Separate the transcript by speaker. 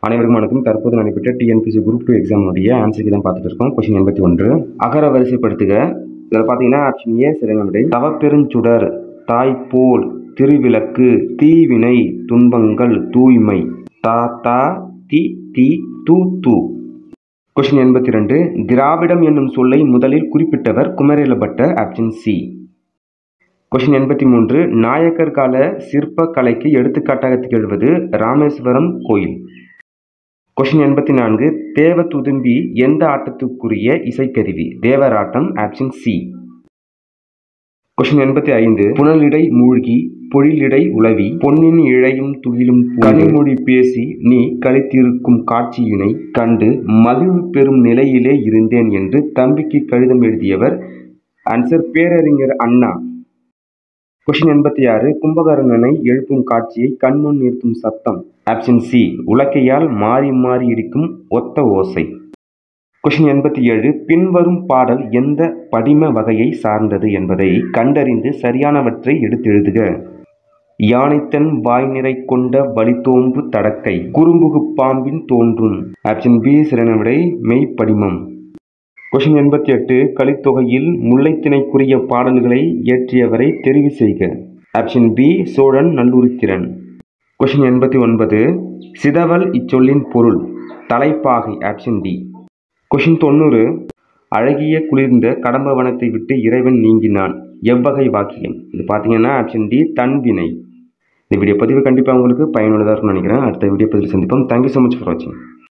Speaker 1: அனைவருக்கும் வணக்கம் தற்போது நடைபெற்ற டிஎன்பிசி குரூப் டூ எக்ஸாமுடைய ஆன்சருக்கு தான் பார்த்துட்டு இருக்கோம் கொஸ்டின் எண்பத்தி ஒன்று அகர வரிசைப்படுத்துக இதில் பார்த்தீங்கன்னா ஆப்ஷன் ஏ சரியான விடை தவப்பெருஞ்சுடர் தாய்போல் திருவிளக்கு தீவினை துன்பங்கள் தூய்மை தா தா தி தி தூ தூ கொஸ்டின் எண்பத்தி ரெண்டு திராவிடம் என்னும் சொல்லை முதலில் குறிப்பிட்டவர் குமரேலபட்டர் ஆப்ஷன் சி கொஸ்டின் எண்பத்தி மூன்று நாயக்கர் கால சிற்ப கலைக்கு எடுத்துக்காட்டாக திகழ்வது ராமேஸ்வரம் கோயில் கொஸ்டின் எண்பத்தி நான்கு தேவ துதும்பி எந்த ஆட்டத்துக்குரிய இசைக்கருவி தேவராட்டம் ஆப்ஷன் சி கொஸ்டின் எண்பத்தி ஐந்து புனலிடை மூழ்கி பொழிலிடை உளவி பொன்னின் இழையும் துயிலும் கனிமொழி பேசி நீ கழித்திருக்கும் காட்சியினை கண்டு மகிழ்வு பெறும் நிலையிலே இருந்தேன் என்று தம்பிக்கு கடிதம் எழுதியவர் ஆன்சர் பேரறிஞர் அண்ணா கொஸ்டின் எண்பத்தி ஆறு கும்பகர்ணனை எழுப்பும் காட்சியை கண்முன் நிறுத்தும் சத்தம் ஆப்ஷன் சி உலக்கையால் மாறி மாறி இடிக்கும் ஒத்த ஓசை கொஸ்டின் எண்பத்தி ஏழு பின்வரும் பாடல் எந்த படிம வகையை சார்ந்தது என்பதை கண்டறிந்து சரியானவற்றை எடுத்து எழுதுக யானைத்தன் வாய் நிறை கொண்ட வலித்தோம்பு தடக்கை குறும்புகு பாம்பின் தோன்றும் ஆப்ஷன் பி சிறன விடை மெய்ப்படிமம் கொஸ்டின் எண்பத்தி எட்டு கலித்தொகையில் முல்லைத்திணைக்குரிய பாடல்களை இயற்றியவரை தெரிவு செய்க option B Chozhan Nalluruthiran question எண்பத்தி ஒன்பது சிதவல் இச்சொல்லின் பொருள் தலைப்பாகை ஆப்ஷன் டி கொஸ்டின் தொண்ணூறு அழகிய குளிர்ந்த கடம்பவனத்தை விட்டு இறைவன் நீங்கினான் எவ்வகை வாக்கியம் இது பார்த்தீங்கன்னா ஆப்ஷன் டி தன்வினை இந்த வீடியோ பதிவு கண்டிப்பாக உங்களுக்கு பயனுள்ளதாக இருக்கும்னு நினைக்கிறேன் அடுத்த வீடியோ பதிவில் சந்திப்போம் தேங்க்யூ ஸோ மச் ஃபார் வாட்சிங்